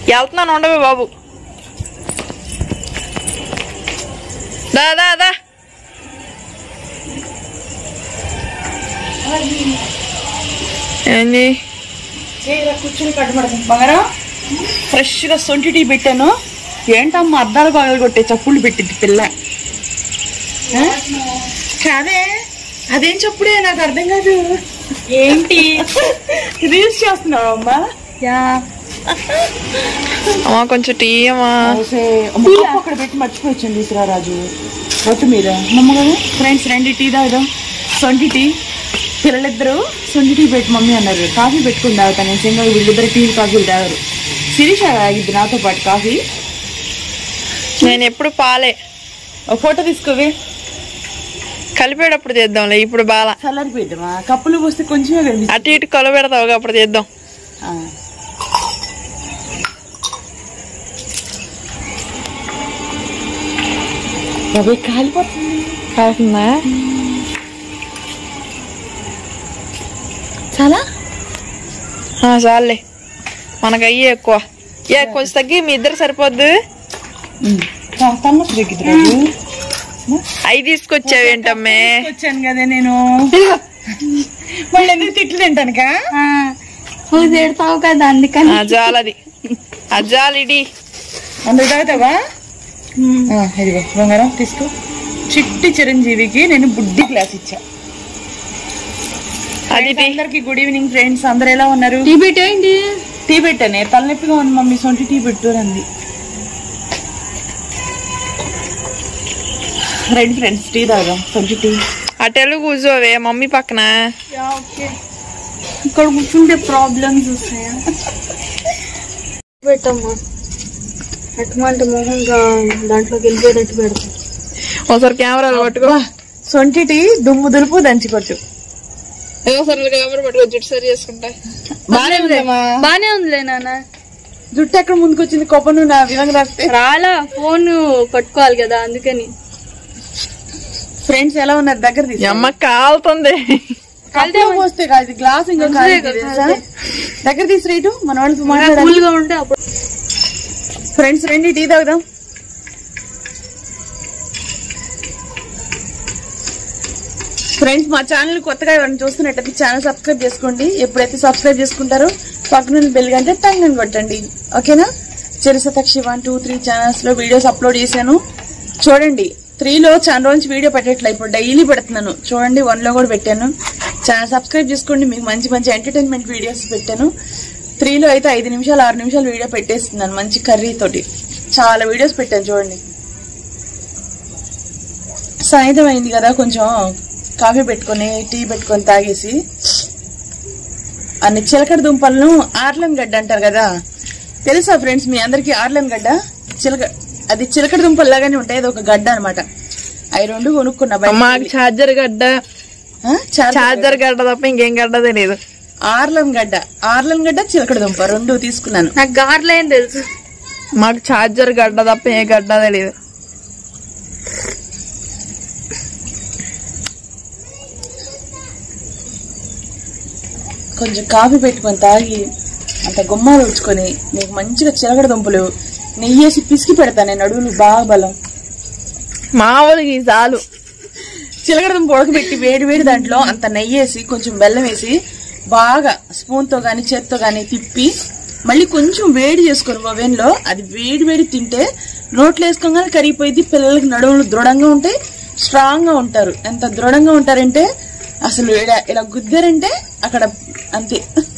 వెళ్తున్నాను ఉండవే బాబు దా దా దా ఏంది కూర్చొని కట్టుబడతాను బంగారం ఫ్రెష్గా సొంటి టీ పెట్టాను ఏంటమ్మా అద్దాలు పగలు కొట్టే చప్పుళ్ళు పెట్టింది పిల్ల ఆ? కాదే అదేం చప్పుడే నాకు అర్థం కాదు ఏంటి రీల్స్ చేస్తున్నావు అమ్మా యా అమ్మా కొంచెం టీ అమ్మా అమ్మ, కప్పు అక్కడ పెట్టి మర్చిపోవచ్చండి తీసురా రాజు రొట్టు మీద మమ్మ కదా ఫ్రెండ్స్ రెండు టీ తాగుదాం సొంటి టీ పిల్లలిద్దరు సొంటి టీ పెట్టి మమ్మీ అన్నారు కాఫీ పెట్టుకుని తాగుతాను నేను సింగల్ వీళ్ళిద్దరు టీ కాఫీలు తాగరు శిరీష తాగిద్ది నాతో పాటు కాఫీ నేను ఎప్పుడు పాలే ఒక ఫోటో తీసుకోవే కలిపేటప్పుడు చేద్దాంలే ఇప్పుడు బాల చల్లారిపోయిద్దామా కప్పులు పోస్తే కొంచెమే కనిపిస్తుంది అటు ఇటు కొలబెడతావు అప్పుడు చేద్దాం ఆ. అవి కాలిపోతుంది కాస్తుందా చాలా ఆ, చాలులే మనకు అయ్యి ఎక్కువ ఏ కొంచెం తగ్గి మీ ఇద్దరు సరిపోద్దు తన్నొచ్చు తగ్గిద్ది రాజు అవి తీసుకొచ్చావేంటమ్మే వచ్చాను కదా నేను మళ్ళీ ఎందుకు తిట్లు తింటానుకా నువ్వు తిడతావు కదా అందుకని ఆ జాలది ఆ జాలిడి అందుకు తాగుతావా ఆ, ఇదిగో బంగారం తీసుకో చిట్టి చిరంజీవికి నేను బుడ్డి క్లాస్ ఇచ్చా అది టీ అందరికి గుడ్ ఈవినింగ్ ఫ్రెండ్స్ అందరు ఎలా ఉన్నారు టీ పెట్టేయండి టీ పెట్టానే తలనొప్పిగా ఉంది మమ్మీ సొంటి టీ పెట్టు అని అంది రండి ఫ్రెండ్స్ టీ తాగాం సొంటి టీ అటెలు కూర్చోవే మమ్మీ పక్కన ఓకే ఇక్కడ కూర్చుంటే ప్రాబ్లమ్స్ వస్తాయా పెట్టమ్మా పెట్టమంటే మొహంగా దాంట్లోకి వెళ్ళిపోయేటట్టు పెడతాం ఒకసారి కెమెరాలు పట్టుకో సొంటి టీ దుమ్ము దులుపు దంచి కొట్టు ఒకసారి కెమెరా పట్టుకో జుట్టు సరి చేసుకుంటా బానే ఉందమ్మా బానే ఉందిలే నాన్న జుట్టు ఎక్కడ ముందుకు వచ్చింది కొబ్బరి నూనె విధంగా రాస్తే రాలా ఫోన్ పట్టుకోవాలి కదా అందుకని ఫ్రెండ్స్ ఎలా ఉన్నారు దగ్గర ఈ తీసి అమ్మ కాలుతుంది కప్పులో పోస్తే కాదు ఇది గ్లాస్ ఇంకో కాదు తెలుసా? దగ్గర తీసి రేటు మన వాళ్ళతో మాట్లాడాలి కూల్ గా ఉంటే అప్పుడు ఫ్రెండ్స్ రండి టీ తాగుదాం ఫ్రెండ్స్ మా ఛానల్ కొత్తగా ఎవరైనా చూస్తున్నట్టయితే ఛానల్ సబ్స్క్రైబ్ చేసుకోండి ఎప్పుడైతే సబ్స్క్రైబ్ చేసుకుంటారో పక్కన బెల్ గంటే టంగని కొట్టండి ఓకేనా చెరిసతక్షి వన్ టూ త్రీ ఛానల్స్ లో వీడియోస్ అప్లోడ్ చేశాను చూడండి త్రీలో చాలా రోజు నుంచి వీడియో పెట్టట్లే ఇప్పుడు డైలీ పెడుతున్నాను చూడండి వన్ లో కూడా పెట్టాను ఛానల్ సబ్స్క్రైబ్ చేసుకోండి మీకు మంచి మంచి ఎంటర్టైన్మెంట్ వీడియోస్ పెట్టాను త్రీలో అయితే ఐదు నిమిషాలు ఆరు నిమిషాలు వీడియో పెట్టేస్తున్నాను మంచి కర్రీ తోటి చాలా వీడియోస్ పెట్టాను చూడండి సాయంత్రం అయింది కదా కొంచెం కాఫీ పెట్టుకొని టీ పెట్టుకొని తాగేసి అన్ని చిలకడ దుంపలను ఆర్లన్ గడ్డ అంటారు కదా తెలుసా ఫ్రెండ్స్ మీ అందరికి ఆర్లన్ గడ్డ చిలక అది చిలకడ దుంపలు లాగానే ఉంటాయి అది ఒక గడ్డ అనమాట అవి రెండు కొనుక్కున్నా బయట మాకు ఛార్జర్ గడ్డ ఆ? చాలా ఛార్జర్ గడ్డ తప్ప ఇంకేం గడ్డ తెలియదు ఆర్లన్ గడ్డ ఆర్లన్ గడ్డ చిలకడ దుంప రెండు తీసుకున్నాను నాకు గార్లేం తెలుసు మాకు ఛార్జర్ గడ్డ తప్ప ఏ గడ్డ తెలియదు కొంచెం కాఫీ పెట్టుకొని తాగి అంత గుమ్మాలు ఉంచుకొని నీకు మంచిగా చిలకడ దుంపలు నెయ్యేసి పిసికి పెడతాను నేను అడుగులు బాగా బలం మామూలుగా ఈ చాలు చిలకడ దుంప ఉడకబెట్టి వేడి వేడి దాంట్లో అంత నెయ్యేసి కొంచెం బెల్లం వేసి బాగా స్పూన్ తో గాని చేత్తో గాని తిప్పి మళ్ళీ కొంచెం వేడి చేసుకొని ఓవెన్ లో అది వేడి వేడి తింటే నోట్లో వేసుకోగానే కరిగిపోయింది పిల్లలకి నడుములు దృఢంగా ఉంటాయి స్ట్రాంగ్ గా ఉంటారు ఎంత దృఢంగా ఉంటారంటే అసలు ఇలా ఇలా గుద్దారంటే అక్కడ అంతే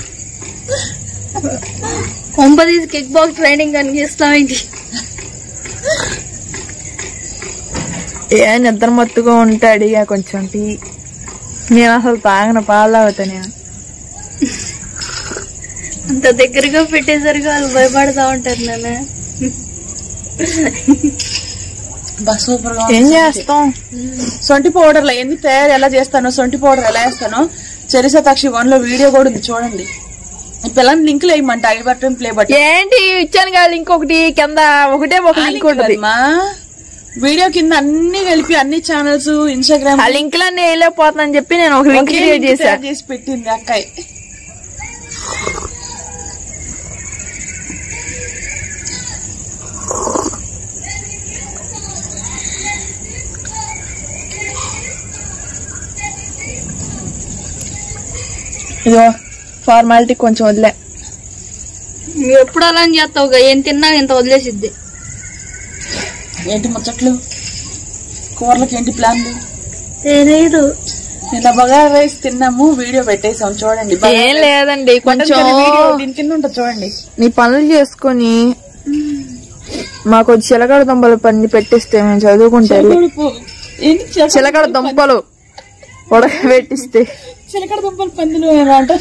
కొంపదీసి కిక్ బాక్స్ ట్రైనింగ్ అని ఇస్తామేంటి ఏ నిద్ర మత్తుగా ఉంటాడు ఇక కొంచెం టీ నేను అసలు తాగను పాలు తాగుతా నేను అంత దగ్గరగా పెట్టేసరికి వాళ్ళు భయపడతా ఉంటారు నాన్న బా సూపర్ గా ఏం ఉంది. చేస్తాం సొంటి పౌడర్లో ఎన్ని తయారు ఎలా చేస్తానో సొంటి పౌడర్ ఎలా వేస్తానో చరిసతాక్షి వన్ లో వీడియో కూడా ఉంది చూడండి ఈ పిల్లల్ని లింకులు వేయమంట ఐ బటన్ ప్లే బటన్ ఏంటి ఇచ్చాను కదా ఇంకొకటి కింద ఒకటే ఒక లింక్ ఉంటుంది మా వీడియో కింద అన్ని కలిపి అన్ని ఛానల్స్ ఇన్స్టాగ్రామ్ ఆ లింక్ లన్నీ వేయలేకపోతుందని చెప్పి నేను ఒక లింక్ క్రియేట్ చేశా చేసి పెట్టింది అక్కాయ్ ఇదిగో ఫార్మాలిటీ కొంచెం వదిలే నువ్వు ఎప్పుడు అలా అని చేస్తావు ఏం తిన్నా ఇంత వదిలేసిద్ది ఏంటి ముచ్చట్లు కూరలకి ఏంటి ప్లాన్లు తెలియదు నిన్న బగారా రైస్ తిన్నాము వీడియో పెట్టేసాం చూడండి బగారా ఏం రైస్. లేదండి కొంచెం కొంచెం వీడియో దీని కింద ఉంటుంది చూడండి నీ పనులు చేసుకొని మాకు చిలకడ దుంపల పని పెట్టిస్తే మేము చదువుకుంటే ఉడుపు. ఏంటి చిలక- చిలకడ దుంపలు ఉడకబెట్టిస్తే చిలకడ దుంపలు పందులు ఎలా అంటారు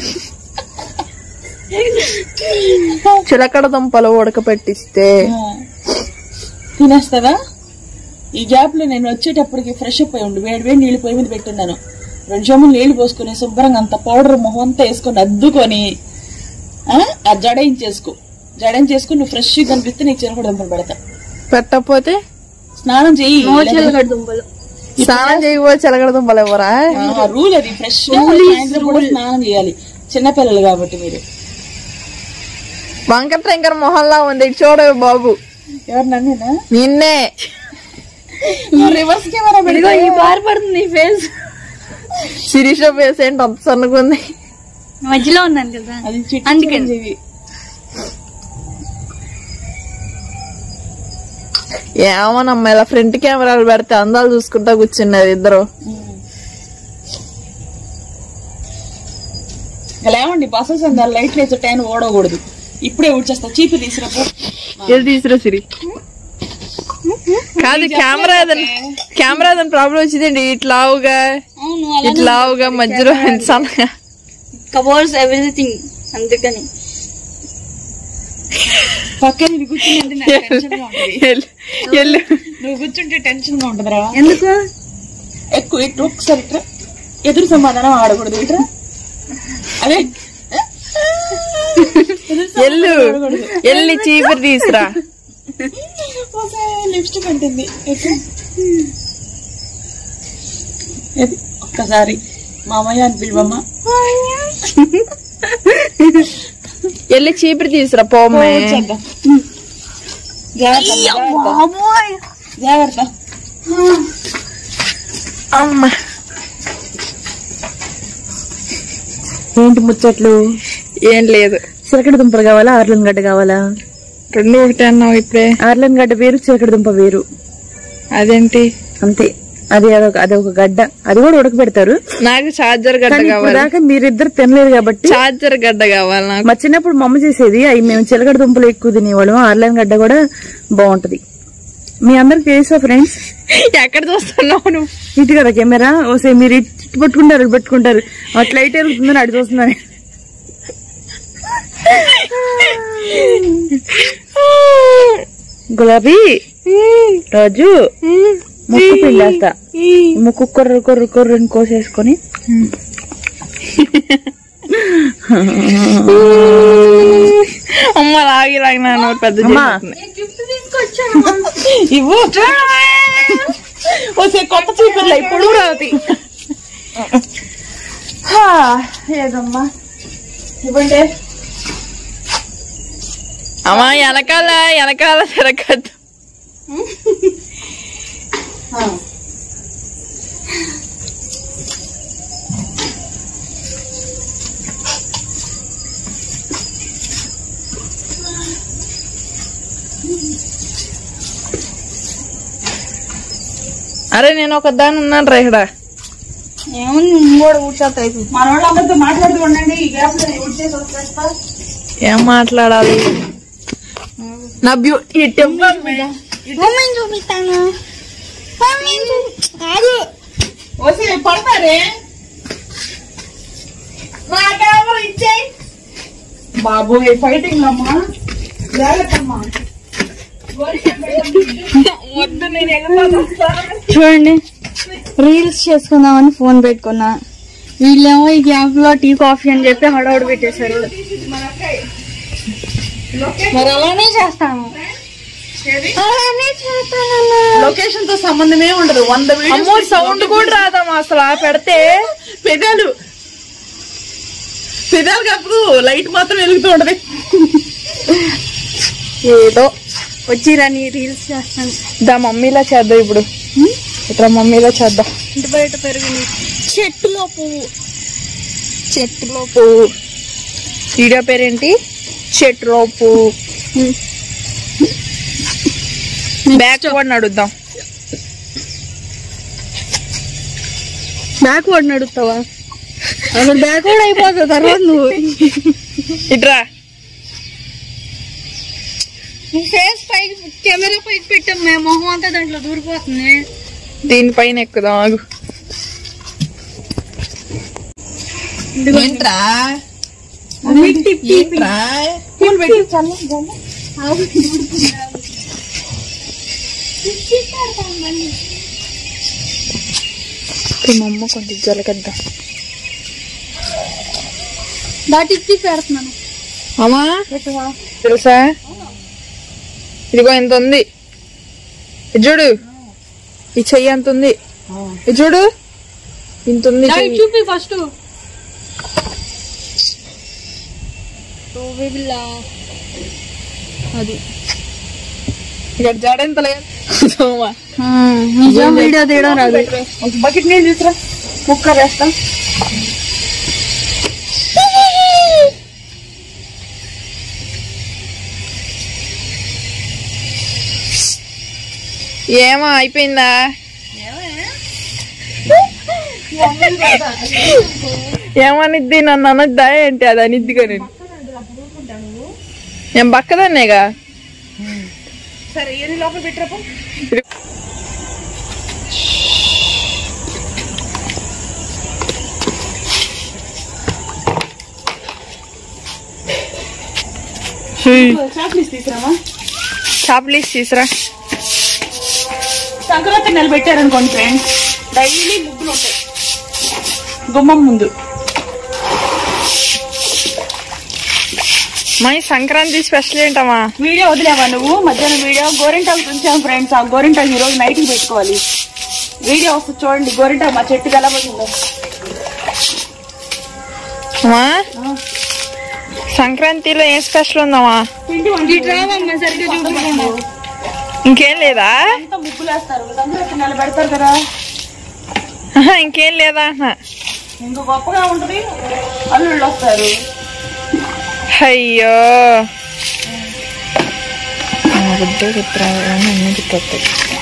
చిలకడ దుంపలు ఉడకబెట్టిస్తే ఆ. తినేస్తావా ఈ గ్యాప్ లో నేను వచ్చేటప్పటికి ఫ్రెష్ అప్ అయి ఉండి వేడి వేడి నీళ్లు పొయ్యి మీద పెట్టున్నాను రెండు చెమ్ములు నీళ్లు పోసుకుని శుభ్రంగా అంత పౌడర్ మొహం అంతా వేసుకొని అద్దుకొని ఆ, ఆ జడయించేసుకో జడయించేసుకుని నువ్వు ఫ్రెష్ కనిపిస్తే నీకు చిలకడ దుంపలు పెడతా పెట్టకపోతే స్నానం చెయ్యి చిలకడ దుంపలు స్నానం చేయకపోతే చిలకడ దుంపలు ఎవరా రూల్ అది ఫ్రెష్ గా సాయంత్రం కూడా స్నానం చేయాలి చిన్నపిల్లలు కాబట్టి మీరు వంకర టెంకర మొహంలా ఉంది ఇటు చూడవు బాబు ఎవరు నన్నేనా నిన్నే నువ్వు రివర్స్ కెమెరా ఇదిగో ఈ బారిపడుతుంది నీ ఫేస్ శిరీష ఫేస్ ఏంటి అంత సన్నగుంది మధ్యలో ఉన్నాను కదా అది చిట్టి అందుకని. చిరంజీవి. ఏమోనమ్మా ఇలా ఫ్రంట్ కెమెరాలు పెడితే అందాలు చూసుకుంటా కూర్చున్నారు ఇద్దరు ఇలా ఏమండి బస్సెస్ అందారు లైట్లు వేసే టైం ఓడకూడదు ఇప్పుడే ఊడ్చేస్తా చీపు తీసినప్పుడు ఏది తీసురా సిరి కాదు కెమెరా ఏదైనా కెమెరా ఏదైనా ప్రాబ్లం వచ్చిందండి ఇట్లావుగా అవును ఇట్లావుగా మధ్యలో ఇంత సన్నగా కవర్స్ ఎవ్రీథింగ్ అందుకని పక్కన ఇది కూర్చుంటే నాకు టెన్షన్ గా ఉంటుంది ఎల్లు, ఎల్లు నువ్వు కూర్చుంటే టెన్షన్ గా ఉంటుందిరా ఎందుకు ఎక్కువ ఇటు ఒకసారి ఇట్రా ఎదురు సమాధానం ఆడకూడదు ఇట్రా అదే ఎల్లు ఎల్లి చీపురు తీసురా లిప్స్టిక్ అంటుంది ఎటు? ఏది? ఒక్కసారి మామయ్య అని పిలువమ్మా ఎల్లి చీపురు తీసురా పోమ్మే చేద్దాం జాగ్రత్త జాగ్రత్త. జాగ్రత్త అమ్మ ఏంటి ముచ్చట్లు ఏం లేదు చిలకడ దుంపలు కావాలా ఆర్లన్ గడ్డ కావాలా రెండు ఒకటే అన్నావు ఇప్పుడే ఆర్లన్ గడ్డ వేరు చిలకడ దుంప వేరు అదేంటి అంతే అది అదొక అదొక గడ్డ అది కూడా ఉడకబెడతారు నాకు చార్జర్ గడ్డ కానీ కావాలి దాకా మీరిద్దరు తినలేరు కాబట్టి చార్జర్ గడ్డ కావాలి నాకు మా చిన్నప్పుడు మా అమ్మ చేసేది అవి మేము చిలకడ దుంపలు ఎక్కువ తినేవాళ్ళం ఆర్లైన్ గడ్డ కూడా బాగుంటది మీ అందరికి తెలుసా ఫ్రెండ్స్ ఎక్కడ చూస్తున్నావు నువ్వు ఇటు కదా కెమెరా ఓసే మీరు ఇటు పట్టుకుంటారు ఇటు పట్టుకుంటారు అట్లా లైట్ ఎరుగుతుందని అటు చూస్తున్నాను గులాబీ రోజు ముక్కు పిండేస్తా ముక్కు కొర్ర కొర్ర కొర్రని కోసేసుకొని అమ్మ లాగి లాగి నా నోరు పెద్ద అమ్మా. చేసేస్తుంది. ఇవ్వు ఓసే కొత్త చీపుర్లు ఇప్పుడు రావుతాయి ఏదమ్మా ఇవ్వండి అమ్మా వెనకాల వెనకాల తిరగద్దు అరే నేను ఒక దాని ఉన్నాను రా ఇక్కడ ఏముంది ఇంకోటి కూర్చోత అయిపోయింది మన వాళ్ళందరితో మాట్లాడుతూ ఉండండి ఈ గ్యాప్ లో వుడ్ చేసి వచ్చేస్తా ఏం మాట్లాడాలి నా బ్యూటీ టెంపర్ మమ్మీని చూపిస్తాను మమ్మీని చూపి కాదు వచ్చి పడతారే బాబు ఫైటింగ్ అమ్మా జాగ్రత్త అమ్మా చూడండి రీల్స్ చేసుకుందామని ఫోన్ పెట్టుకున్నా వీళ్ళేమో ఈ గ్యాప్ లో టీ కాఫీ అని చెప్పి హడావుడు పెట్టేశారు మరి అలానే చేస్తాను అలానే చేస్తానన్నా లొకేషన్ తో సంబంధమే ఉండదు వంద అమ్మో సౌండ్ కూడా రాదమ్మా అసలు ఆ పెడితే పెదాలు పెదాలు కప్పుడు లైట్ మాత్రం వెలుగుతూ ఉంటది ఏదో వచ్చి రాని రీల్స్ చేస్తాను దా మమ్మీలా చేద్దాం ఇప్పుడు ఇట్లా మమ్మీలా చేద్దాం ఇంటి బయట పెరుగుని చెట్టులో పువ్వు చెట్టులో పువ్వు వీడియో పేరేంటి చెట్రో పువ్వు బ్యాక్ వర్డ్ అడుగుదాం బ్యాక్వర్డ్ నడుస్తావా అసలు బ్యాక్వర్డ్ అయిపోతుంది తర్వాత నువ్వు ఇట్రా ఫేస్ పైకి కెమెరా పైకి పెట్టాం మేము మొహం అంతా దాంట్లో దూరిపోతుంది దీనిపైన ఎక్కుదాం ఆగు ఏంట్రా ఏంట్రా పూలు పెట్టి చల్ల మా అమ్మ కొంచెం జలకద్దాం దాటిచ్చి పెడుతున్నాను అమ్మా తెలుసా ఇదిగో ఎంత ఉంది ఇది చూడు ఈ చెయ్యి ఎంత ఉంది ఇది చూడు ఇంత ఉంది దానికి చెయ్యి. చూపి ఫస్ట్ అది ఇక్కడ జడ ఎంత లేదు అమ్మా. నిజం వీడియో తీయడం రాదు ఒక బకెట్ నీళ్ళు తీసురా కుక్కర్ వేస్తాం ఏమో అయిపోయిందా ఏమనిద్ది నన్ను అనద్దా ఏంటి అది అనిద్దిగా నేను నేను బక్కదన్నేగా సరే ఎన్ని లోపల పెట్టిరప్పు చాక్లెట్స్ తీసురామా చాప్లీస్ తీసురా సంక్రాంతి నెల పెట్టారనుకోండి ఫ్రెండ్స్ డైలీ ముగ్గులు ఉంటాయి గుమ్మం ముందు మా ఈ సంక్రాంతి స్పెషల్ ఏంటమ్మా వీడియో వదిలేవా నువ్వు మధ్యాహ్నం వీడియో గోరింటాకు ఉంచాం ఫ్రెండ్స్ ఆ గోరింటాకు ఈ రోజు నైట్ కి పెట్టుకోవాలి వీడియో వస్తుంది చూడండి గోరింటాకు మా చెట్టు కలబోతుందో అమ్మా సంక్రాంతిలో ఏం స్పెషల్ ఉందమ్మా పిండి వంటలు ఇటు రావమ్మా సరిగ్గా చూపించండి ఇంకేం లేదా అంతా ముగ్గులు వేస్తారు సంక్రాంతి నెల పెడతారు కదా ఆహా, ఇంకేం లేదా అన్న ఇంకా గొప్పగా ఉంటది అల్లుళ్ళు వస్తారు అయ్యో నా బుడ్డే గుర్తురాదు కానీ అన్నీ గుర్తొస్తాయి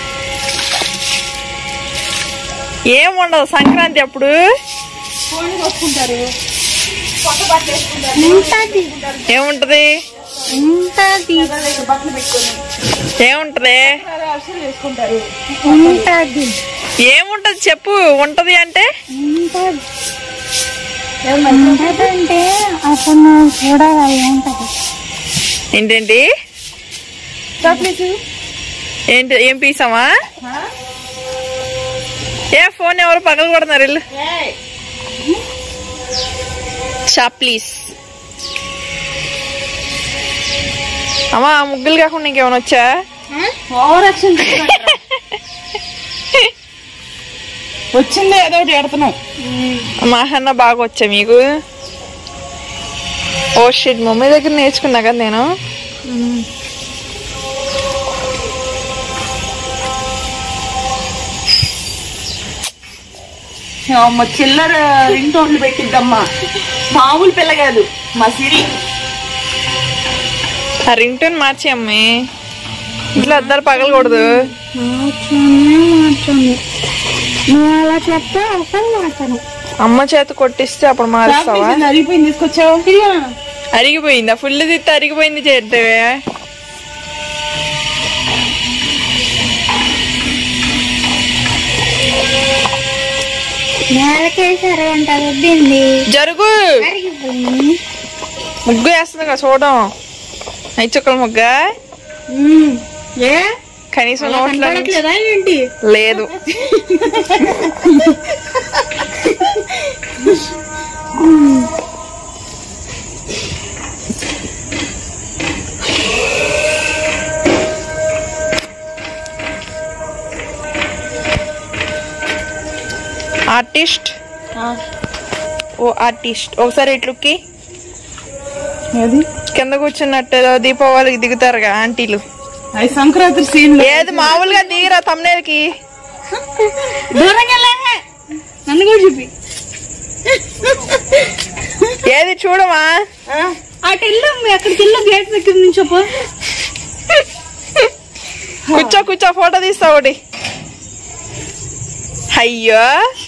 ఏం ఉండదు సంక్రాంతి అప్పుడు కోడిని వస్తుంటారు కొత్త బట్టలు వేసుకుంటారు ఉంటది ఏముంటది ఉంటది దగ్గర దగ్గర బట్టలు పెట్టుకొని ఏముంటది అసలు వేసుకుంటారు ఉంటది ఏముంటది చెప్పు ఉంటది అంటే ఉంటది ఉంటదంటే అసలు చూడాలి ఉంటది ఏంటేంటి చాక్లెట్స్ ఏంటి ఏం పీసామా ఏ ఫోన్ ఎవరు పగలు కొడుతున్నారు ఇల్లు చాప్లీస్ అమ్మా ఆ ముగ్గులు కాకుండా ఇంకేమైనా వచ్చా ఓవర్ యాక్షన్ వచ్చింది ఏదో ఒకటి ఎడుతున్నాం మా అన్న బాగా వచ్చా మీకు ఓ షిట్ మమ్మీ దగ్గర నేర్చుకున్నా కదా నేను మా చిల్లర రింగ్ టోన్లు పెట్టిద్దమ్మా మామూలు పిల్ల కాదు మా సిరి ఆ రింగ్ టోన్ మార్చి అమ్మి ఇంట్లో అద్దరు పగలకూడదు మార్చాను మార్చాను నువ్వు అలా చెప్తే అసలు మార్చాను అమ్మ చేత కొట్టిస్తే అప్పుడు మారుస్తావా చాక్లెట్స్ అరిగిపోయింది తీసుకొచ్చావు అరిగిపోయిందా ఫుల్ తిత్తే అరిగిపోయింది చేద్దావే నేలకేసారు అంట వద్దండి జరుగు అరిగిపోయింది ముగ్గు వేస్తుంది కదా చూడడం ఐదు చుక్కల ముగ్గ ఏ కనీసం నోట్లో నుంచి- కనపడట్లేదా ఏంటి లేదు ఆర్టిస్ట్ ఓ ఆర్టిస్ట్ ఒకసారి ఇట్లుక్కి ఏది కింద కూర్చున్నట్టు ఏదో దీపావళికి దిగుతారుగా ఆంటీలు అది సంక్రాంతి సీన్ ఏది మామూలుగా దిగిరా తమ్నేలకి దూరంగా వెళ్ళా. నన్ను కూడా చూపి ఏది చూడమా అటు వెళ్ళాం అక్కడికి వెళ్ళాం గేట్ దగ్గర నుంచి అప్ప కూర్చో కూర్చో ఫోటో తీస్తా ఒకటి అయ్యో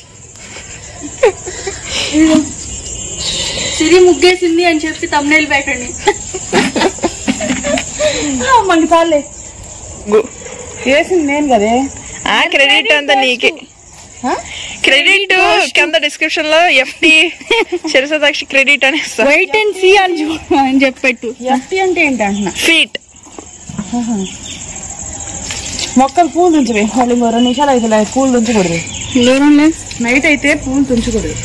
సిరి ముగ్గేసింది అని చెప్పి తమ్నేలు పెట్టండి మనకి చాలే గు- చేసింది నేను కదే ఆ క్రెడిట్ అంతా నీకే క్రెడిట్ కింద డిస్క్రిప్షన్ లో ఎఫ్టి శిరసదాక్షి క్రెడిట్ అని ఇస్తా వెయిట్ అండ్ సీ అని చూ- అని చెప్పెట్టు ఎఫ్టీ అంటే ఏంటి అంటున్నా ఫీట్ మొక్కలు పూలు తుంచవే మళ్ళీ ఇంకో రెండు నిమిషాలు అయితే పూలు తుంచకూడదు దూరంలో నైట్ అయితే పూలు తుంచకూడదు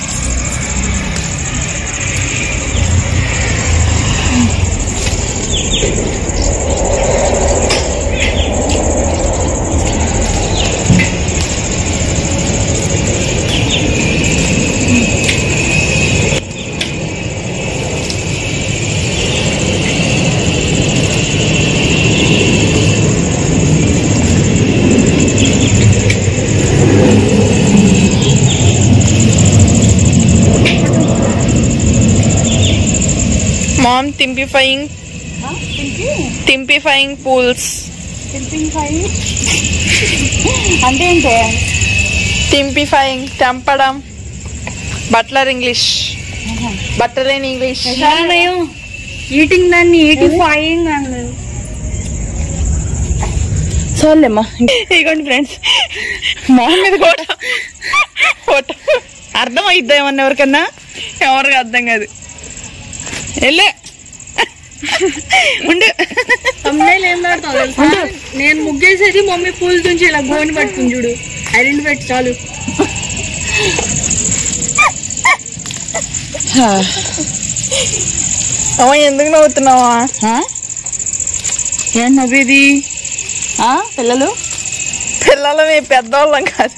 మామ్ టింపిఫైయింగ్ టింపిఫైయింగ్ పూల్స్ అంటే ఏంటే టింపిఫైయింగ్ తెంపడం బట్లర్ ఇంగ్లీష్ బట్టలేని ఇంగ్లీష్ ఈటింగ్ దాన్ని ఈటిఫైయింగ్ అన్నారు చాలేమ్మా ఇదిగోండి ఫ్రెండ్స్ మొహం మీద ఫోటో ఫోటో అర్థం అయిద్దా ఏమన్నా ఎవరికన్నా ఎవరికి అర్థం కాదు వెళ్ళే ఉండు తమ్నేలు ఏం పెడతావు తెలుసా నేను ముగ్గేసేది మమ్మీ పూలు తుంచి ఇలా గోని పట్టుకుని చూడు అది రెండు పెట్టు చాలు అమ్మ ఎందుకు నవ్వుతున్నావా ఏం నవ్వేది ఆ, పిల్లలు పిల్లలమే పెద్దవాళ్ళం కాదు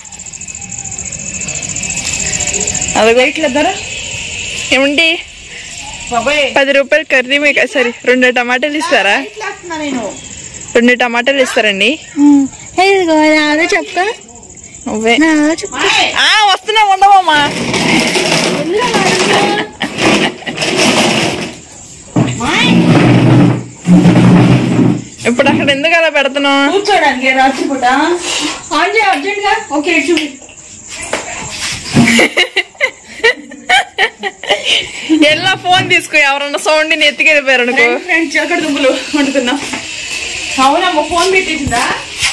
అదిగో ఇట్లా ధర ఏమండి బాబాయ్ పది రూపాయలు కర్రీ మీకు సరే రెండు టమాటాలు ఇస్తారా ఇట్లా అంటున్నా నేను రెండు టమాటాలు ఇస్తారండి ఇదిగో అదే చెప్తా నువ్వే నాదో చెప్తా ఆ వస్తున్నా ఉండవమ్మా ఇప్పుడు అక్కడ ఎందుకు అలా పెడుతున్నావు కూర్చోడానికి రాత్రిపూట ఆన్ చేయ అర్జెంట్ గా ఓకే చూడు ఎలా ఫోన్ తీసుకో ఎవరన్నా సౌండ్ ని ఎత్తికెళ్ళిపోయారు అనుకో ఫ్రెండ్ చిలకడ దుంపలు వండుకుందాం అవునమ్మ ఫోన్ పెట్టేసిందా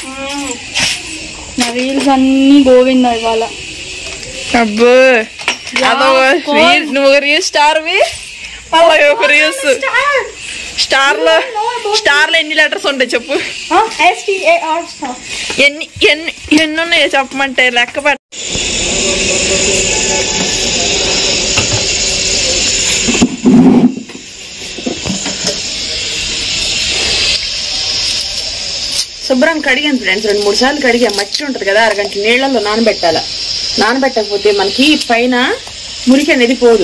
నా రీల్స్ అన్ని గోవింద ఇవాళ అబ్బో అదొక రీల్ నువ్వు ఒక రీల్ స్టార్వి మళ్ళీ ఒక రీల్స్ స్టార్ లో స్టార్ లో ఎన్ని లెటర్స్ ఉంటాయి చెప్పు ఎస్టీఏఆర్ ఎన్ని ఎన్ని ఎన్ని ఉన్నాయో చెప్పమంటే లెక్క పెట్ట శుభ్రం కడిగాను ఫ్రెండ్స్ రెండు మూడు సార్లు కడిగా మట్టి ఉంటది కదా అరగంట నీళ్ళల్లో నానబెట్టాల నానబెట్టకపోతే మనకి పైన మురికి అనేది పోదు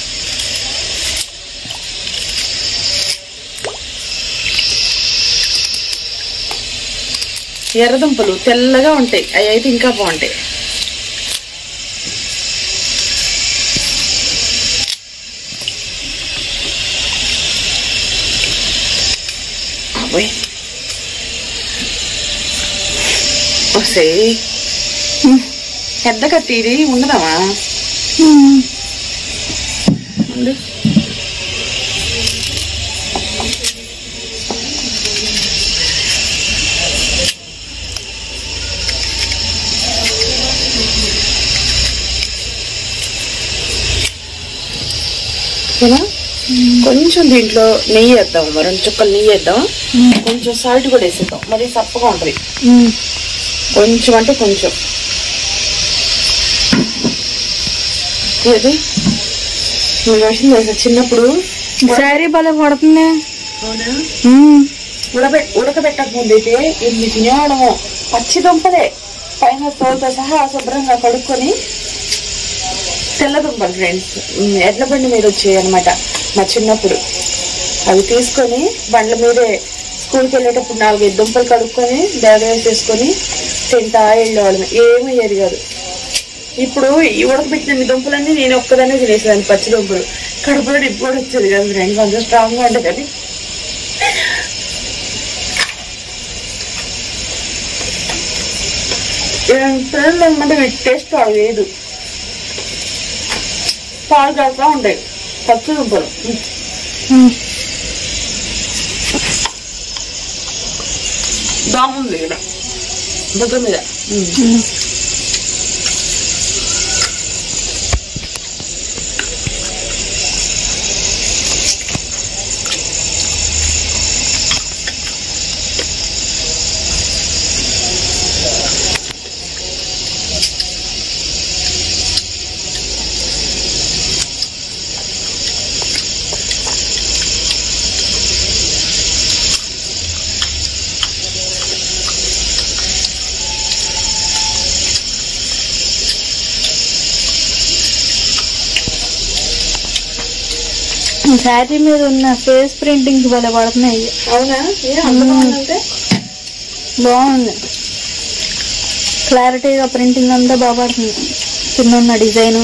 ఎర్రదుంపలు తెల్లగా ఉంటాయి అవి అయితే ఇంకా బాగుంటాయి అబ్బాయి వస్తే పెద్ద కత్తి ఇది ఉండదామా ఉండు. ఓకేనా? కొంచెం దీంట్లో నెయ్యి వేద్దాం రెండు చుక్కలు నెయ్యి వేద్దాం కొంచెం సాల్ట్ కూడా వేసేద్దాం మరి సప్పగా ఉంటుంది కొంచెం అంటే కొంచెం ఏది నువ్వు వేసింది తెలుసా చిన్నప్పుడు శారీ భలే పడుతుంది ఉడబె ఉడకబెట్టక ముందైతే ఎన్ని తినేవాడము పచ్చి దుంపలే పైన తోలుతో సహా శుభ్రంగా కడుక్కొని తెల్ల దుంపలు ఫ్రెండ్స్ ఎడ్ల బండి మీద వచ్చాయి అనమాట మా చిన్నప్పుడు అవి తీసుకొని బండ్ల మీదే స్కూల్కి వెళ్ళేటప్పుడు నాలుగైదు దుంపలు కడుక్కొని బ్యాగ్ వేసేసుకొని తింటా వెళ్ళేవాళ్ళం ఏమీ అయ్యేది కాదు ఇప్పుడు ఈ ఉడకబెట్టిన దుంపలన్నీ నేను ఒక్కదాన్ని తినేసేదాన్ని పచ్చి దుంపలు కడుపులో నిప్పు కూడా వచ్చేది కదా ఫ్రెండ్స్ అంత స్ట్రాంగ్ గా ఉంటుంది కానీ పిల్లలు ఏమంటే వీటి టేస్ట్ పాడు లేదు పాలు కాస్తా ఉంటాయి పచ్చి దుంపలు బాగుంది ఇక్కడ బుగ్గ మీద శారీ మీద ఉన్న ఫేస్ ప్రింటింగ్ భలే పడుతున్నాయి అవునా ఏ అంత బాగుందంటే బాగుంది క్లారిటీగా ప్రింటింగ్ అంతా బాగా పడుతుంది కింద ఉన్న డిజైన్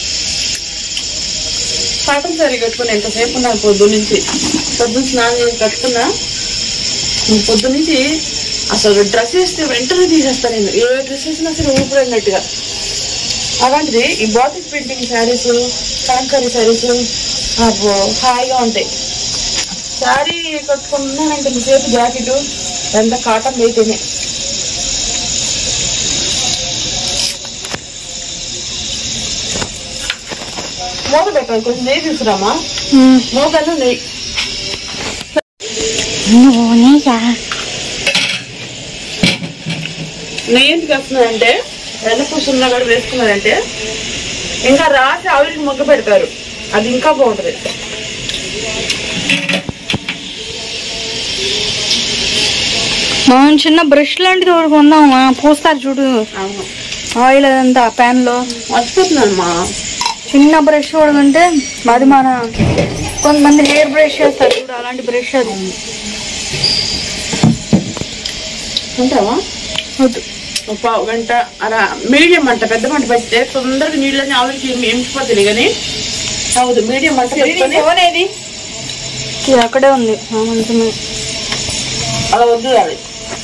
కాటన్ సారీ కట్టుకుని ఎంతసేపు ఉన్నాను పొద్దు నుంచి పొద్దున్న స్నానం చేసి కట్టుకున్నా పొద్దు నుంచి అసలు డ్రెస్ వేస్తే వెంటనే తీసేస్తాను నేను ఏ డ్రెస్ వేసినా సరే ఊపిరినట్టుగా అలాంటిది ఈ బాటిల్ ప్రింటింగ్ శారీస్ కలంకరీ శారీస్ అబ్బో హాయిగా ఉంటాయి శారీ కట్టుకున్నానంటే సేపు జాకెట్ ఎంత కాటన్ అయితేనే మూత పెట్టాలి కొంచెం నెయ్యి తీసుకురామా మూతను నెయ్యి నెయ్యి ఎందుకు వేస్తున్నారంటే వెన్నపూసంలో కూడా వేసుకున్నారంటే ఇంకా రాసి ఆవిరికి మొగ్గ పెడతారు అది ఇంకా బాగుంటది మనం చిన్న బ్రష్ లాంటిది ఒకటి కొందామా పూస్తారు చూడు అవును ఆయిల్ అదంతా ప్యాన్ లో మర్చిపోతున్నానమ్మా చిన్న బ్రష్ కూడా ఉంటే అది మన కొంతమంది హెయిర్ బ్రష్ చేస్తారు చూడు అలాంటి బ్రష్ అది ఉంటావా వద్దు ఒక పావు గంట అలా మీడియం మంట పెద్ద మంట పెడితే తొందరగా నీళ్ళని ఆవిరికి ఏమి ఎంచిపోతుంది కానీ అవుదు మీడియం మంట పెట్టుకొని ఇది అక్కడే ఉంది ఆ మంచమే అలా వద్దు అది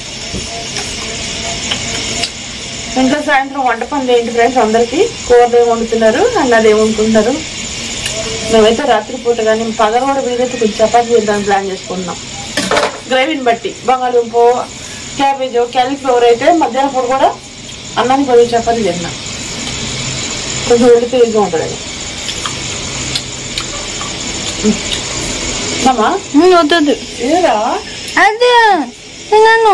ఇంట్లో సాయంత్రం వంట పనులు ఏంటి ఫ్రెండ్స్ అందరికి కూరలు ఏమి వండుతున్నారు అన్నది ఏమి వండుకుంటున్నారు మేమైతే రాత్రిపూట కానీ పగల కూడా వీలైతే కొంచెం చపాతీ చేద్దామని ప్లాన్ చేసుకుంటున్నాం గ్రేవీని బట్టి బంగాళదుంపు క్యాబేజ్ క్యాలీఫ్లవర్ అయితే మధ్యాహ్నం పూట కూడా అన్నానికి పది చపాతీ తిన్నాం కొంచెం వెళితే ఈజీగా ఉంటుంది అది అమ్మా ఉమ్, వద్దు వద్దు ఏరా అదే తిన్నాను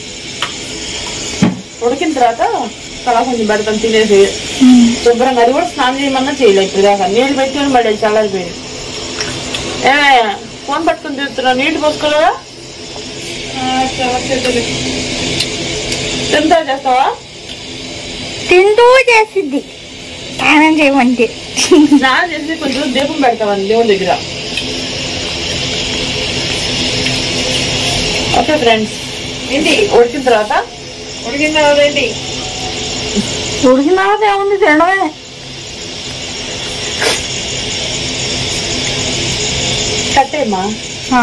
ఉడికిన తర్వాత తలా కొంచెం పెడతాం తినేసి శుభ్రంగా అది కూడా స్నానం చేయమన్నా చేయలేదు ఇప్పుడు దాకా నీళ్ళు పెట్టుకుని మళ్ళీ చల్లారిపోయింది ఏ ఫోన్ పట్టుకుని తిరుగుతున్నావు నీళ్ళు పోసుకోలేదా తింటా చేస్తావా తింటూ చేసిద్ది స్నానం చేయమంటే స్నానం చేసి కొంచెం దీపం పెడతామని దేవుడి దగ్గర ఓకే ఫ్రెండ్స్ ఏంటి ఉడికిన తర్వాత ఉడికిన తర్వాత ఏంటి ఉడికిన తర్వాత ఏముంది తినడమే కట్టేమ్మా ఆ.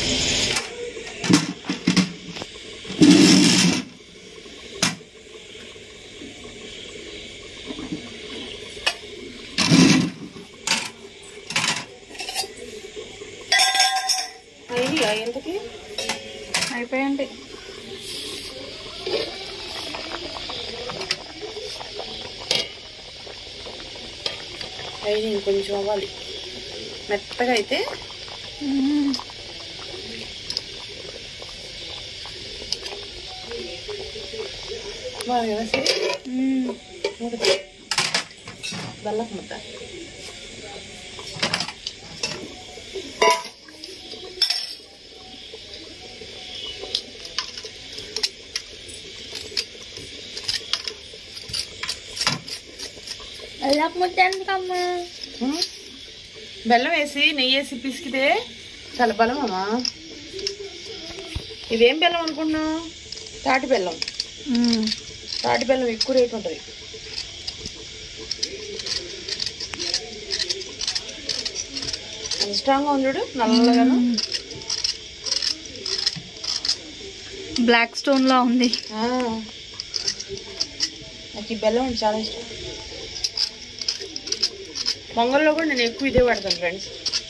అయ్యి ఎంతకి అయిపోయండి అయ్యి ఇంకొంచెం అవ్వాలి మెత్తగా అయితే బాగా కదా సరే మూత పెట్టు. బెల్లం ముద్ద ముద్ద ఎందుకమ్మా ఉమ్. బెల్లం వేసి నెయ్యి వేసి పిసికితే చాలా బలం అమ్మా ఇదేం బెల్లం అనుకుంటున్నావు తాటి బెల్లం తాటి బెల్లం ఎక్కువ రేట్ ఉంటుంది అంత స్ట్రాంగ్గా ఉంది చూడు నల్లగాను బ్లాక్ స్టోన్ లా ఉంది ఆ. నాకు ఈ బెల్లం అంటే చాలా ఇష్టం పొంగల్లో కూడా నేను ఎక్కువ ఇదే పెడతాను ఫ్రెండ్స్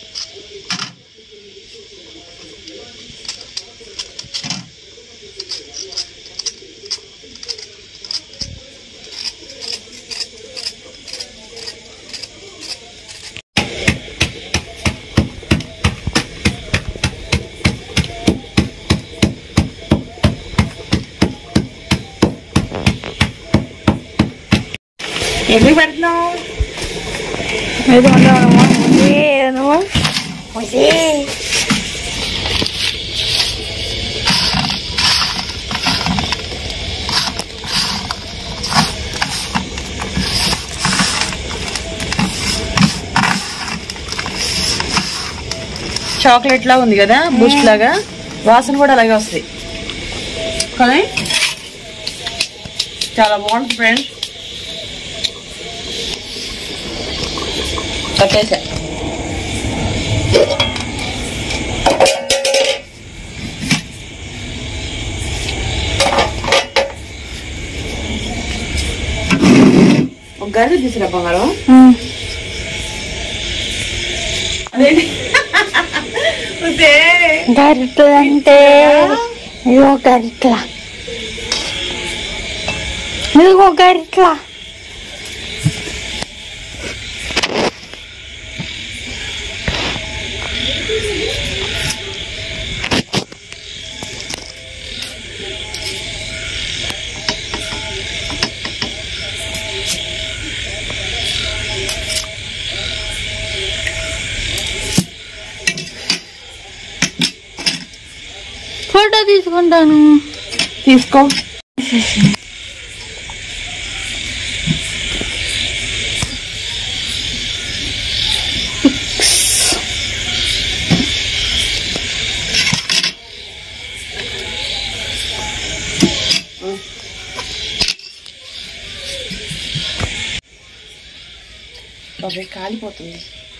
ఎందుకు పెడుతున్నావు ఏదో ఉండవమ్మా ఏదో చాక్లెట్ లా ఉంది కదా బూస్ట్ లాగా వాసన కూడా అలాగే వస్తాయి కానీ చాలా బాగుంటుంది ఫ్రెండ్స్ కట్టేసా ఒక గది తీసుకురా బంగారం అదేంటి ఉసే. గరిటలు అంటే ఇదిగో గరిట్ల ఇదిగో గరిట్ల ఫోటో తీసుకుంటాను తీసుకో అవి కాలిపోతుంది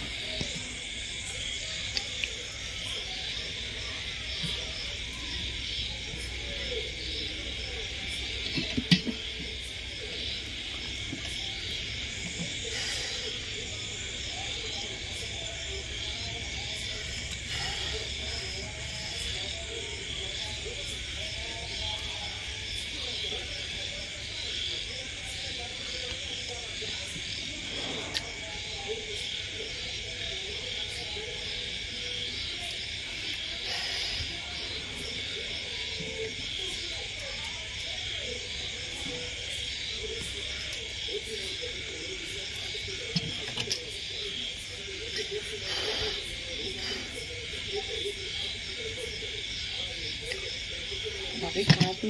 అవి కాదు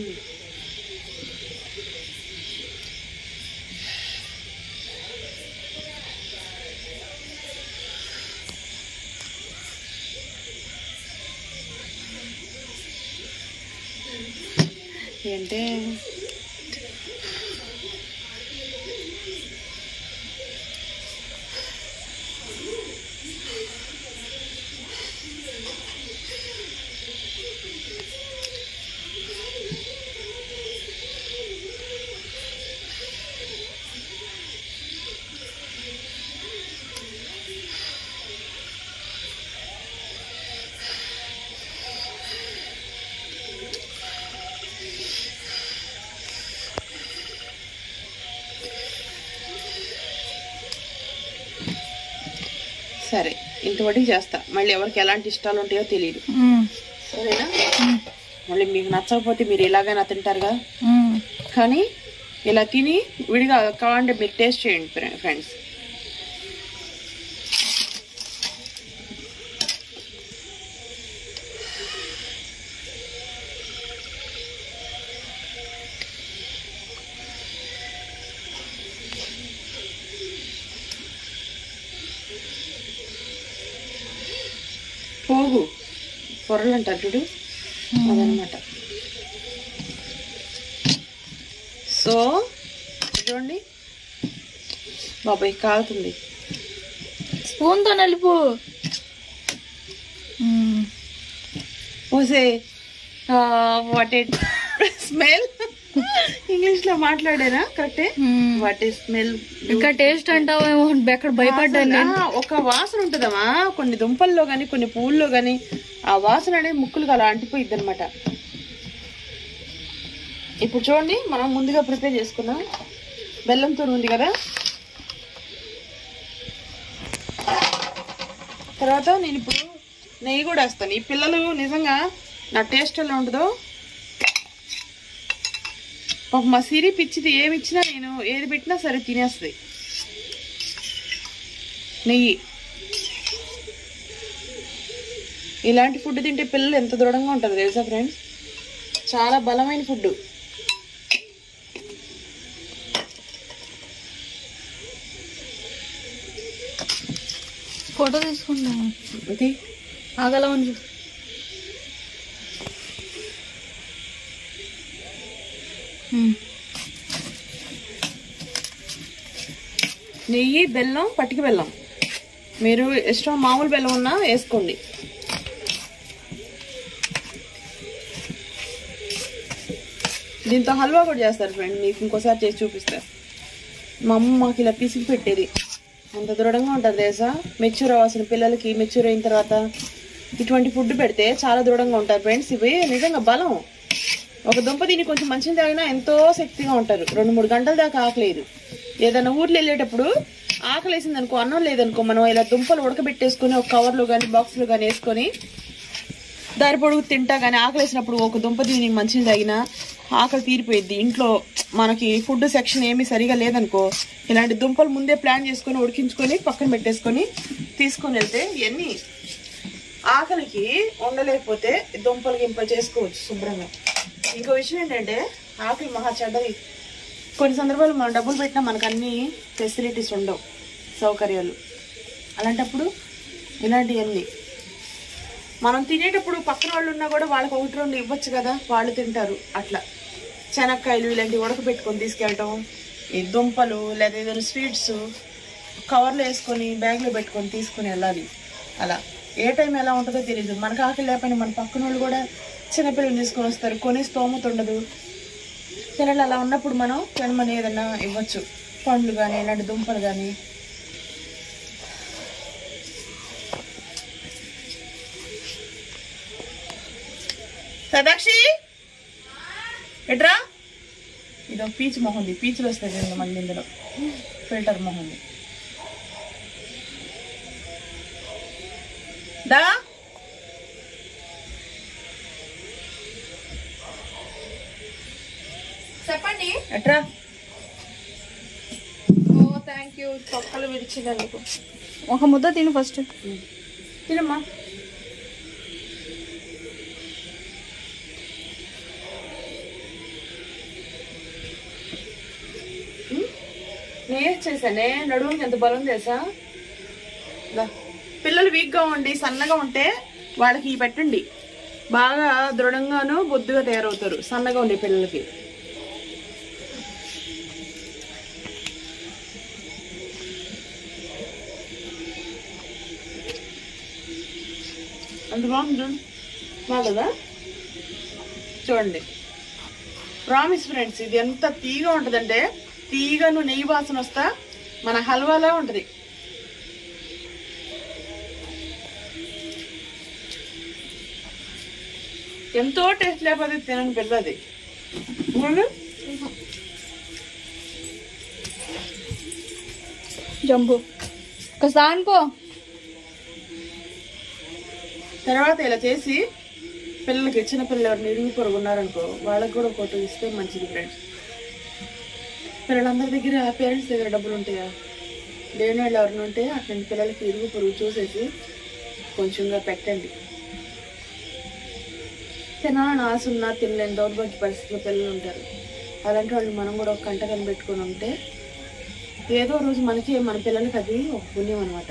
ఏంటే సరే ఇంతవరకు చేస్తా మళ్ళీ ఎవరికి ఎలాంటి ఇష్టాలు ఉంటాయో తెలియదు సరేనా మళ్ళీ మీకు నచ్చకపోతే మీరు ఎలాగైనా తింటారుగా కానీ ఇలా తిని విడిగా కావాలంటే మీరు టేస్ట్ చేయండి ఫ్రె- ఫ్రెండ్స్ పోగు పొరలు అంటారు చూడు అదనమాట సో చూడండి బాబాయ్ కాలుతుంది స్పూన్ తో నలుపు ఓసే వాట్ ఇట్ స్మెల్ ఇంగ్లీష్ లో మాట్లాడేనా కరెక్టే వాట్ ఇస్ స్మెల్ ఇంకా టేస్ట్ అంటావేమో ఎక్కడ భయపడ్డాను నేను ఒక వాసన ఉంటుందమ్మా కొన్ని దుంపల్లో గాని కొన్ని పువ్వుల్లో గాని ఆ వాసన అనేది ముక్కులకు అలా అంటిపోయిద్ది అనమాట ఇప్పుడు చూడండి మనం ముందుగా ప్రిపేర్ చేసుకున్నాం బెల్లంతో ఉంది కదా తర్వాత నేను ఇప్పుడు నెయ్యి కూడా వేస్తాను ఈ పిల్లలు నిజంగా నా టేస్ట్ ఎలా ఉంటుందో పాప మా సిరి పిచ్చిది ఏమి ఇచ్చినా నేను ఏది పెట్టినా సరే తినేస్తుంది నెయ్యి ఇలాంటి ఫుడ్ తింటే పిల్లలు ఎంత దృఢంగా ఉంటుంది తెలుసా ఫ్రెండ్స్ చాలా బలమైన ఫుడ్ ఫోటో తీసుకుంటాను ఇది ఆగల ఉంచు నెయ్యి బెల్లం పట్టిక బెల్లం మీరు ఇష్టం మామూలు బెల్లం ఉన్నా వేసుకోండి దీంతో హల్వా కూడా చేస్తారు ఫ్రెండ్ మీకు ఇంకోసారి చేసి చూపిస్తారు మా అమ్మ మాకు ఇలా పిసికి పెట్టేది అంత దృఢంగా ఉంటుంది తెలుసా మెచ్యూర్ అవ్వాల్సిన పిల్లలకి మెచ్యూర్ అయిన తర్వాత ఇటువంటి ఫుడ్ పెడితే చాలా దృఢంగా ఉంటారు ఫ్రెండ్స్ ఇవి నిజంగా బలం ఒక దుంప తిని కొంచెం మంచిని తాగినా ఎంతో శక్తిగా ఉంటారు రెండు మూడు గంటల దాకా ఆకలేదు ఏదైనా ఊర్లో వెళ్ళేటప్పుడు ఆకలేసింది అనుకో అన్నం లేదనుకో మనం ఇలా దుంపలు ఉడకబెట్టేసుకొని ఒక కవర్లో కానీ బాక్స్లో కానీ వేసుకొని దారి పొడుగు తింటా కానీ ఆకలేసినప్పుడు ఒక దుంప తిని మంచిని తాగినా ఆకలి తీరిపోయిద్ది ఇంట్లో మనకి ఫుడ్ సెక్షన్ ఏమీ సరిగా లేదనుకో ఇలాంటి దుంపలు ముందే ప్లాన్ చేసుకొని ఉడికించుకొని పక్కన పెట్టేసుకొని తీసుకొని వెళ్తే ఇవన్నీ ఆకలికి ఉండలేకపోతే దుంపలు గింపలు చేసుకోవచ్చు శుభ్రంగా ఇంకో విషయం ఏంటంటే ఆకలి మహా చెడ్డది కొన్ని సందర్భాలు మనం డబ్బులు పెట్టినా మనకు అన్ని ఫెసిలిటీస్ ఉండవు సౌకర్యాలు అలాంటప్పుడు ఇలాంటివన్నీ మనం తినేటప్పుడు పక్కన వాళ్ళు ఉన్నా కూడా వాళ్ళకి ఒకటి రెండు ఇవ్వచ్చు కదా వాళ్ళు తింటారు అట్లా శనక్కాయలు ఇలాంటివి ఉడకబెట్టుకొని తీసుకెళ్ళటం ఈ దుంపలు లేదా ఏదైనా స్వీట్స్ కవర్లో వేసుకొని బ్యాగ్లో పెట్టుకొని తీసుకుని వెళ్ళాలి అలా ఏ టైం ఎలా ఉంటుందో తెలియదు మనకు ఆకలి లేకపోయినా మన పక్కన వాళ్ళు కూడా చిన్నపిల్లలు తీసుకొని వస్తారు కొని స్తోమత ఉండదు పిల్లలు అలా ఉన్నప్పుడు మనం తినమని ఏదైనా ఇవ్వచ్చు పండ్లు కానీ ఇలాంటి దుంపలు కానీ సదాక్షి ఎట్రా ఇదో పీచ్ మొహంది పీచులు వస్తాయి రెండు మంది ఇందులో ఫిల్టర్ మొహంది దా చెప్పండి ఎట్రా ఓ థ్యాంక్ యూ పక్కలు విరిచినందుకు ఒక ముద్ద తిను ఫస్ట్ తినమ్మా నేను చేశానే నడుముకి ఎంత బలం తెలుసా దా. పిల్లలు వీక్గా ఉండి సన్నగా ఉంటే వాళ్ళకి ఇవి పెట్టండి బాగా దృఢంగాను బొద్దుగా తయారవుతారు సన్నగా ఉండే పిల్లలకి అంత బాగుంది చూడండి. బాగుందా చూడండి ప్రామిస్ ఫ్రెండ్స్ ఇది ఎంత తీగా ఉంటుందంటే తీగను నెయ్యి వాసన వస్తా మన హల్వాలా ఉంటుంది ఎంతో టేస్ట్ లేకపోతే తినని పిల్లది చూడండి. జంబు ఒకసారి అనుకో తర్వాత ఇలా చేసి పిల్లలకి చిన్న పిల్లలు ఎవరిని ఇరుగు పొరుగు ఉన్నారనుకో వాళ్ళకి కూడా ఒకటి ఇస్తే మంచిది ఫ్రెండ్స్ పిల్లలందరి దగ్గర పేరెంట్స్ దగ్గర డబ్బులు ఉంటాయా లేని వాళ్ళు ఎవరిని ఉంటే అట్లాంటి పిల్లలకి ఇరుగు పొరుగు చూసేసి కొంచెంగా పెట్టండి తినాలని ఆశ ఉన్నా తినలేని దౌర్భాగ్య పరిస్థితిలో పిల్లలు ఉంటారు అలాంటి వాళ్ళు మనం కూడా ఒక కంట కనిపెట్టుకొని ఉంటే ఏదో రోజు మనకి మన పిల్లలకి అది ఒక పుణ్యం అనమాట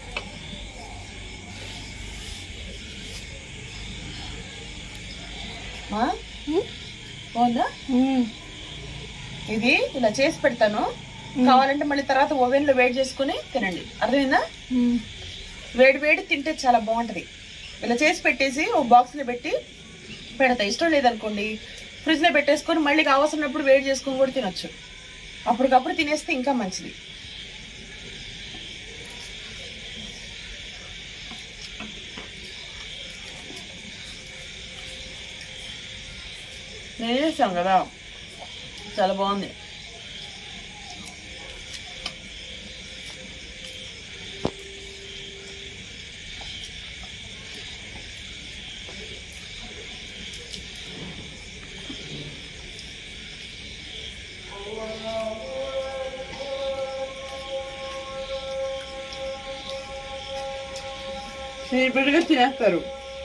బాగుందా ఇది ఇలా చేసి పెడతాను కావాలంటే మళ్ళీ తర్వాత ఓవెన్ లో వేడి చేసుకుని తినండి అర్థమైందా వేడి వేడి తింటే చాలా బాగుంటది ఇలా చేసి పెట్టేసి ఒక బాక్స్ లో పెట్టి పెడతా ఇష్టం లేదనుకోండి ఫ్రిడ్జ్లో పెట్టేసుకొని మళ్ళీ కావాల్సినప్పుడు వేడి చేసుకొని కూడా తినొచ్చు అప్పటికప్పుడు తినేస్తే ఇంకా మంచిది నేను చేస్తాం కదా చాలా బాగుంది సీపీడ్గా తినేస్తారు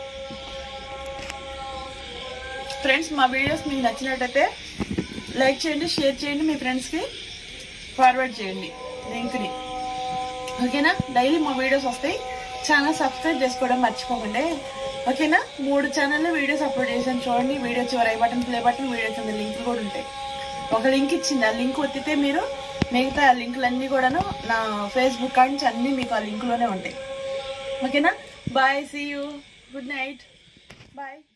ఫ్రెండ్స్ మా వీడియోస్ మీకు నచ్చినట్టయితే లైక్ చేయండి షేర్ చేయండి మీ ఫ్రెండ్స్కి ఫార్వర్డ్ చేయండి లింక్ని ఓకేనా డైలీ మా వీడియోస్ వస్తాయి ఛానల్ సబ్స్క్రైబ్ చేసుకోవడం మర్చిపోకండి ఓకేనా మూడు ఛానల్లో వీడియోస్ అప్లోడ్ చేశాను చూడండి వీడియో చివరి I button play button video కింద లింక్ కూడా ఉంటాయి ఒక లింక్ ఇచ్చింది ఆ లింక్ ఒత్తితే మీరు మిగతా లింకులన్నీ కూడాను నా ఫేస్బుక్ కాడి నుంచి అన్నీ మీకు ఆ లింక్లోనే ఉంటాయి ఓకేనా bye see you good night bye